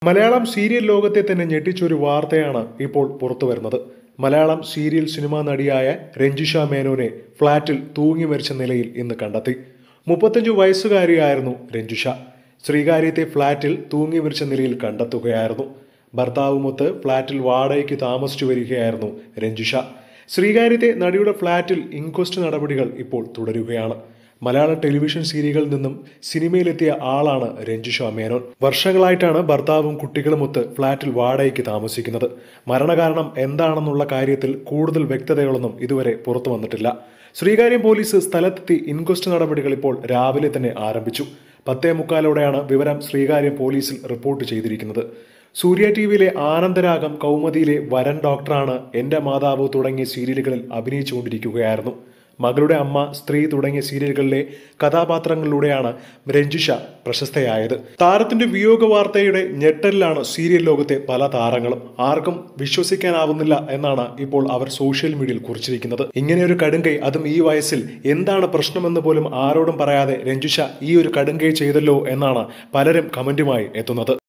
Malayalam serial ലോകത്തെ തന്നെ ഞെട്ടിച്ചൊരു വാർത്തയാണ് ഇപ്പോൾ പുറത്തു വരുന്നത് മലയാളം സീരിയൽ സിനിമാ നടിയായ രഞ്ജിഷ മേനോനെ ഫ്ളാറ്റിൽ തൂങ്ങി മരിച്ച നിലയിൽ ഇന്ന് കണ്ടെത്തി മുപ്പത്തഞ്ചു വയസ്സുകാരിയായിരുന്നു രഞ്ജിഷ ശ്രീകാര്യത്തെ ഫ്ളാറ്റിൽ തൂങ്ങി മരിച്ച നിലയിൽ കണ്ടെത്തുകയായിരുന്നു ഭർത്താവുമൊത്ത് ഫ്ളാറ്റിൽ വാടകയ്ക്ക് താമസിച്ചു വരികയായിരുന്നു രഞ്ജിഷ ശ്രീകാര്യത്തെ നടിയുടെ ഫ്ളാറ്റിൽ ഇൻക്വസ്റ്റ് നടപടികൾ ഇപ്പോൾ തുടരുകയാണ് മലയാള ടെലിവിഷൻ സീരിയലിൽ നിന്നും സിനിമയിലെത്തിയ ആളാണ് രഞ്ജിഷ മേനോൻ വർഷങ്ങളായിട്ടാണ് ഭർത്താവും കുട്ടികളുമൊത്ത് ഫ്ളാറ്റിൽ വാടകയ്ക്ക് താമസിക്കുന്നത് മരണകാരണം എന്താണെന്നുള്ള കാര്യത്തിൽ കൂടുതൽ വ്യക്തതകളൊന്നും ഇതുവരെ പുറത്തു വന്നിട്ടില്ല ശ്രീകാര്യം പോലീസ് സ്ഥലത്തെത്തി ഇൻക്വസ്റ്റ് നടപടികൾ ഇപ്പോൾ രാവിലെ തന്നെ ആരംഭിച്ചു പത്തേ മുക്കാലോടെയാണ് വിവരം ശ്രീകാര്യം പോലീസിൽ റിപ്പോർട്ട് ചെയ്തിരിക്കുന്നത് സൂര്യ ടി വിയിലെ ആനന്ദരാഗം കൗമുദിയിലെ വരൻ ഡോക്ടറാണ് എന്റെ മാതാവ് തുടങ്ങിയ സീരിയലുകളിൽ അഭിനയിച്ചുകൊണ്ടിരിക്കുകയായിരുന്നു മകളുടെ അമ്മ സ്ത്രീ തുടങ്ങിയ സീരിയലുകളിലെ കഥാപാത്രങ്ങളിലൂടെയാണ് രഞ്ജിഷ പ്രശസ്തയായത് താരത്തിന്റെ വിയോഗ വാർത്തയുടെ ഞെട്ടലിലാണ് സീരിയൽ ലോകത്തെ പല താരങ്ങളും ആർക്കും വിശ്വസിക്കാനാവുന്നില്ല എന്നാണ് ഇപ്പോൾ അവർ സോഷ്യൽ മീഡിയയിൽ കുറിച്ചിരിക്കുന്നത് ഇങ്ങനെ ഒരു കടുങ്കൈ അതും ഈ വയസ്സിൽ എന്താണ് പ്രശ്നമെന്ന് പോലും ആരോടും പറയാതെ രഞ്ജിഷ ഈ ഒരു കടുങ്കൈ ചെയ്തല്ലോ എന്നാണ് പലരും കമന്റുമായി എത്തുന്നത്